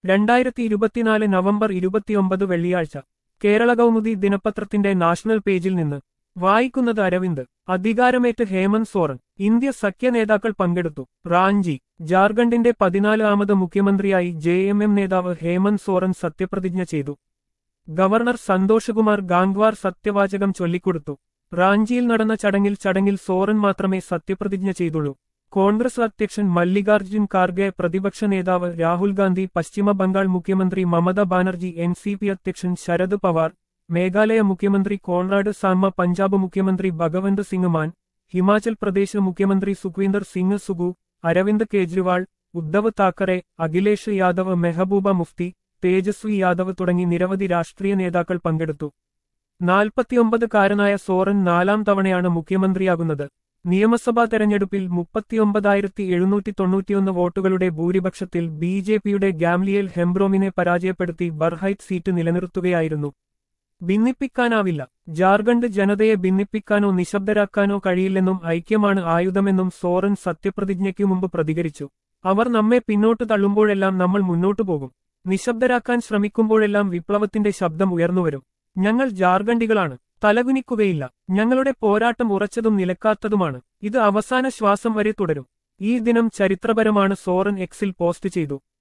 രണ്ടായിരത്തി ഇരുപത്തിനാല് നവംബർ ഇരുപത്തിയൊമ്പത് വെള്ളിയാഴ്ച കേരള കൗമുദി ദിനപത്രത്തിന്റെ നാഷണൽ പേജിൽ നിന്ന് വായിക്കുന്നത് അരവിന്ദ് അധികാരമേറ്റ് ഹേമന്ത് സോറൻ ഇന്ത്യ സഖ്യ നേതാക്കൾ പങ്കെടുത്തു റാഞ്ചി ജാർഖണ്ഡിന്റെ പതിനാലാമത് മുഖ്യമന്ത്രിയായി ജെ എം എം നേതാവ് ഹേമന്ത് സോറൻ സത്യപ്രതിജ്ഞ ചെയ്തു ഗവർണർ സന്തോഷകുമാർ ഗാംഗ്വാർ സത്യവാചകം ചൊല്ലിക്കൊടുത്തു റാഞ്ചിയിൽ നടന്ന ചടങ്ങിൽ ചടങ്ങിൽ സോറൻ മാത്രമേ സത്യപ്രതിജ്ഞ ചെയ്തുള്ളൂ കോൺഗ്രസ് അധ്യക്ഷൻ മല്ലികാർജ്ജുൻ ഖാർഗെ പ്രതിപക്ഷ നേതാവ് രാഹുൽ ഗാന്ധി പശ്ചിമ ബംഗാൾ മുഖ്യമന്ത്രി Mamata Banerjee N C P അധ്യക്ഷൻ ശരത് പവാർ മേഘാലയ മുഖ്യമന്ത്രി കോൺറാഡ് സാങ്മ പഞ്ചാബ് മുഖ്യമന്ത്രി ഭഗവന്ത് സിംഗ് മാൻ ഹിമാചൽ പ്രദേശ് മുഖ്യമന്ത്രി സുഖ്വീന്ദർ സിംഗ് സുഗു അരവിന്ദ് കെജ്രിവാൾ ഉദ്ധവ് താക്കറെ അഖിലേഷ് യാദവ് മെഹബൂബ മുഫ്തി തേജസ്വി യാദവ് തുടങ്ങി നിരവധി രാഷ്ട്രീയ നേതാക്കൾ പങ്കെടുത്തു നാൽപ്പത്തിയൊമ്പതുകാരനായ സോറൻ നാലാം തവണയാണ് മുഖ്യമന്ത്രിയാകുന്നത് നിയമസഭാ തെരഞ്ഞെടുപ്പിൽ മുപ്പത്തിയൊമ്പതായിരത്തി എഴുന്നൂറ്റി തൊണ്ണൂറ്റിയൊന്ന് വോട്ടുകളുടെ ഭൂരിപക്ഷത്തിൽ ബി ജെ പിയുടെ ഗാംലിയൽ ഹെംബ്രോമിനെ പരാജയപ്പെടുത്തി ബർഹൈറ്റ് സീറ്റ് നിലനിർത്തുകയായിരുന്നു ഭിന്നിപ്പിക്കാനാവില്ല ജാർഖണ്ഡ് ജനതയെ ഭിന്നിപ്പിക്കാനോ നിശബ്ദരാക്കാനോ കഴിയില്ലെന്നും ഐക്യമാണ് ആയുധമെന്നും സോറൻ സത്യപ്രതിജ്ഞയ്ക്കു മുമ്പ് പ്രതികരിച്ചു അവർ നമ്മെ പിന്നോട്ട് തള്ളുമ്പോഴെല്ലാം നമ്മൾ മുന്നോട്ടു പോകും നിശബ്ദരാക്കാൻ ശ്രമിക്കുമ്പോഴെല്ലാം വിപ്ലവത്തിന്റെ ശബ്ദം ഉയർന്നുവരും ഞങ്ങൾ ജാർഖണ്ഡികളാണ് തലകുനിക്കുകയില്ല ഞങ്ങളുടെ പോരാട്ടം ഉറച്ചതും നിലക്കാത്തതുമാണ് ഇത് അവസാന ശ്വാസം വരെ തുടരും ഈ ദിനം ചരിത്രപരമാണ് സോറൻ എക്സിൽ പോസ്റ്റ് ചെയ്തു